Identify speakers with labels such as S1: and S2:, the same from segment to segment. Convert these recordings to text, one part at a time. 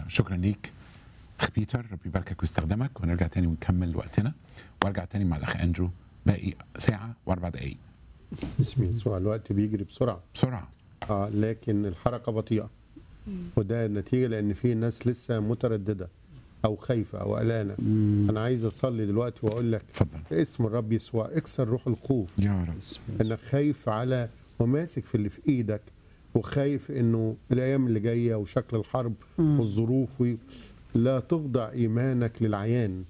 S1: شكرا ليك اخ بيتر ربي يباركك ويستخدمك ونرجع تاني ونكمل وقتنا وارجع تاني مع الاخ اندرو باقي ساعه واربع دقائق
S2: بسم يسوع الوقت بيجري بسرعه
S1: بسرعه
S2: اه لكن الحركه بطيئه وده النتيجه لان في ناس لسه متردده او خايفه او قلقانه انا عايز اصلي دلوقتي واقول لك
S1: اتفضل
S2: اسم الرب يسوع اكسر روح الخوف
S1: يا رب
S2: انك خايف على وماسك في اللي في ايدك وخايف انه الايام اللي جايه وشكل الحرب والظروف و- لا تخضع ايمانك للعيان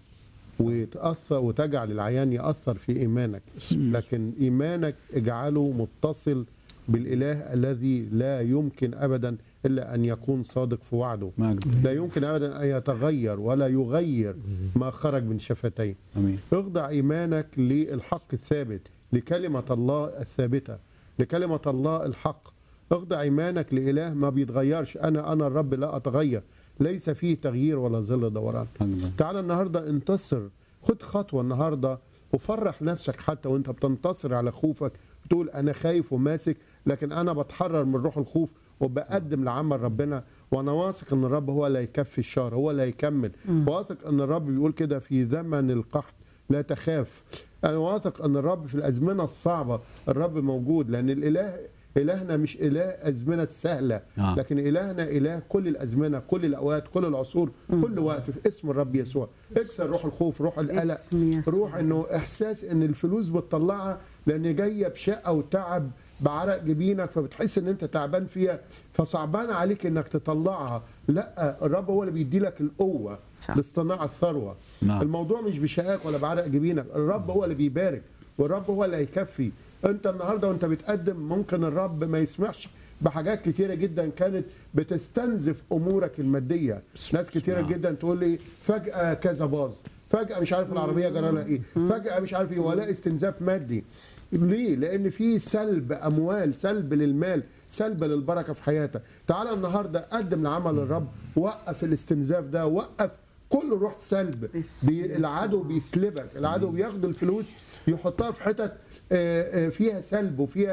S2: وتاثر وتجعل العيان ياثر في ايمانك لكن ايمانك اجعله متصل بالاله الذي لا يمكن ابدا الا ان يكون صادق في وعده
S3: مجد
S2: لا يمكن ابدا ان يتغير ولا يغير ما خرج من شفتيه
S3: امين
S2: اخضع ايمانك للحق الثابت لكلمه الله الثابته لكلمه الله الحق اخضع ايمانك لاله ما بيتغيرش انا انا الرب لا اتغير ليس فيه تغيير ولا ظل دوران
S3: مجد
S2: تعال النهارده انتصر خد خطوه النهارده وفرح نفسك حتى وانت بتنتصر على خوفك بتقول انا خايف وماسك لكن انا بتحرر من روح الخوف وبقدم لعمل ربنا وانا واثق ان الرب هو اللي هيكفي الشر هو اللي هيكمل واثق ان الرب بيقول كده في زمن القحط لا تخاف انا واثق ان الرب في الازمنه الصعبه الرب موجود لان الاله الهنا مش اله ازمنه سهله
S3: آه.
S2: لكن الهنا اله كل الازمنه كل الاوقات كل العصور كل وقت في اسم الرب يسوع اكسر روح الخوف روح القلق
S4: اسم يسوع.
S2: روح انه احساس ان الفلوس بتطلعها لان جايه بشقه وتعب بعرق جبينك فبتحس ان انت تعبان فيها فصعبان عليك انك تطلعها لا الرب هو اللي بيدي لك القوه
S4: صح.
S2: لاصطناع الثروه
S3: نعم.
S2: الموضوع مش بشقاك ولا بعرق جبينك الرب هو اللي بيبارك والرب هو اللي هيكفي انت النهارده وانت بتقدم ممكن الرب ما يسمحش بحاجات كتيره جدا كانت بتستنزف امورك الماديه ناس كتيره
S3: نعم.
S2: جدا تقول لي فجاه كذا باظ فجاه مش عارف العربيه جرى لها ايه فجاه مش عارف ايه ولا استنزاف مادي ليه؟ لأن في سلب أموال، سلب للمال، سلب للبركة في حياتك. تعالى النهارده قدم لعمل الرب، وقف الاستنزاف ده، وقف كل روح سلب
S4: باسم
S2: بي العدو بيسلبك، العدو بياخد الفلوس يحطها في حتت آه، آه، فيها سلب وفيها